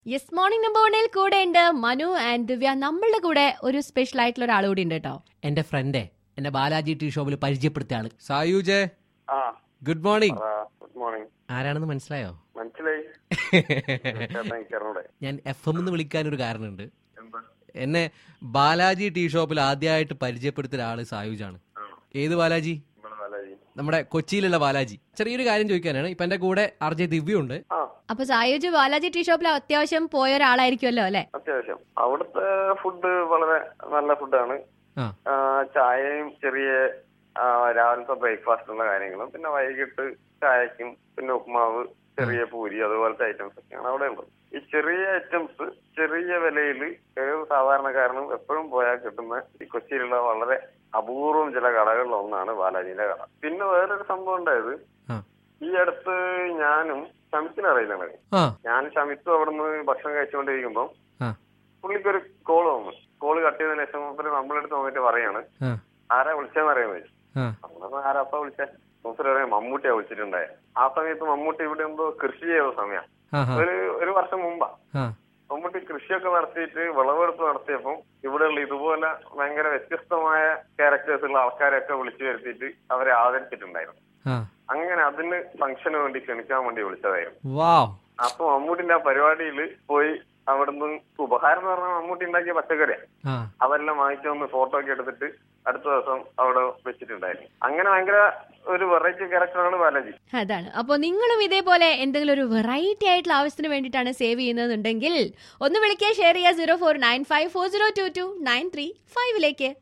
yes morning number വണ്ണിൽ കൂടെ ഉണ്ട് മനു ആൻഡ് ദിവ്യ നമ്മളുടെ കൂടെ ഒരു സ്പെഷ്യൽ ആയിട്ടുള്ള ഒരാൾ കൂടി ഉണ്ട് കേട്ടോ എന്റെ ഫ്രണ്ടേ എന്റെ ബാലാജി ടീ ഷോപ്പിൽ പരിചയപ്പെടുത്തിയ ആള് സായുജെ ആ ഗുഡ് മോർണിംഗ് ഗുഡ് മോർണിംഗ് ആരാണെന്ന് മനസ്സിലായോ മനസ്സിലായി ചേട്ടാ എനിക്കറിഞ്ഞൂടെ ഞാൻ എഫ് എം എന്ന് വിളിക്കാൻ ഒരു കാരണമുണ്ട് എന്താ എന്നെ ബാലാജി ടീ ഷോപ്പിൽ ആദ്യമായിട്ട് പരിചയപ്പെടുത്തിയ ഒരാള് സായുജാണ് ആണോ ഏത് ബാലാജി ഇവിടെ ബാലാജി നമ്മുടെ കൊച്ചിയിലുള്ള ബാലാജി ചെറിയൊരു കാര്യം ചോദിക്കാനാണ് ഇപ്പൊ എന്റെ കൂടെ ആർ ജെ ദിവ്യ ഉണ്ട് ആ അപ്പൊ സായുജ് ബാലാജി ടീ ഷോപ്പിൽ അത്യാവശ്യം പോയ ഒരാളായിരിക്കുമല്ലോ അല്ലെ അത്യാവശ്യം അവിടുത്തെ ഫുഡ് വളരെ നല്ല ഫുഡാണ് ആ ആ, ചായയും ചെറിയ ആ, രാവിലത്തെ ബ്രേക്ക്ഫാസ്റ്റുള്ള കാര്യങ്ങളും പിന്നെ വൈകിട്ട് ചായക്കും പിന്നെ ഉപ്മാവ് ചെറിയ പൂരി അതുപോലത്തെ ഐറ്റംസ് ഒക്കെയാണ് അവിടെ ഉള്ളത് ഈ ചെറിയ ഐറ്റംസ് ചെറിയ വിലയിൽ ഏത് സാധാരണക്കാരനും എപ്പോഴും പോയാൽ കിട്ടുന്ന ഈ കൊച്ചിയിലുള്ള വളരെ അപൂർവം ചില കടകളിൽ ഒന്നാണ് ബാലാജിയുടെ കട പിന്നെ വേറൊരു സംഭവം ഉണ്ടായത് ആ ഈ അടുത്ത് ഞാനും ഷമിത്തിനെ അറിയില്ലാണ് ആ ഞാൻ ഷമിത്തും അവിടുന്ന് ഭക്ഷണം കഴിച്ചുകൊണ്ടിരിക്കുമ്പോൾ ആ പുള്ളിക്കൊരു കോള് വന്നു കോള് കട്ട് ചെയ്തതിനു ശേഷം മൂപ്പര് നമ്മളെടുത്ത് വന്നിട്ട് പറയാണ് ആ ആരാ വിളിച്ചതെന്ന് അറിയാൻ ചോദിച്ചു ആ നമ്മളപ്പോ ആരാപ്പ വിളിച്ചേ മൂപ്പര് പറയാം മമ്മൂട്ടിയാ വിളിച്ചിട്ടുണ്ടായ ആ സമയത്ത് മമ്മൂട്ടി ഇവിടെ എന്തോ കൃഷി ചെയ്ത സമയം ആ ഒരു ഒരു വർഷം മുമ്പാ ആ മമ്മൂട്ടി കൃഷിയൊക്കെ നടത്തിയിട്ട് വിളവെടുപ്പ് നടത്തിയപ്പം ഇവിടെയുള്ള ഇതുപോലെ ഭയങ്കര വ്യത്യസ്തമായ ക്യാരക്ടേഴ്സ് ഉള്ള ആൾക്കാരെയൊക്കെ വിളിച്ചു വരുത്തിയിട്ട് അവരെ ആദരിച്ചിട്ടുണ്ടായിരുന്നു ആ അങ്ങനെ അതിന് ഫംഗ്ഷന് വേണ്ടി ക്ഷണിക്കാൻ വേണ്ടി വിളിച്ചതായിരുന്നു വാവ് അപ്പൊ മമ്മൂട്ടിന്റെ ആ പരിപാടിയിൽ പോയി അവിടുന്ന് ഉപഹാരം എന്ന് പറഞ്ഞാൽ മമ്മൂട്ടി ഉണ്ടാക്കിയ പച്ചക്കറിയാ ആ അതെല്ലാം വാങ്ങിച്ചു വന്ന് ഫോട്ടോ ഒക്കെ എടുത്തിട്ട് അടുത്ത ദിവസം അവിടെ വെച്ചിട്ടുണ്ടായിരുന്നു അങ്ങനെ ഭയങ്കര ഒരു വെറൈറ്റി ക്യാരക്ടറാണ് ബാലാജി അതാണ് അപ്പോൾ നിങ്ങളും ഇതേപോലെ എന്തെങ്കിലും ഒരു വെറൈറ്റി ആയിട്ടുള്ള ആവശ്യത്തിന് വേണ്ടിയിട്ടാണ് സേവ് ചെയ്യുന്നതെന്നുണ്ടെങ്കിൽ ഒന്ന് വിളിക്കുക ഷെയർ ചെയ്യുക zero four nine five four zero two two nine three ഫൈവിലേക്ക്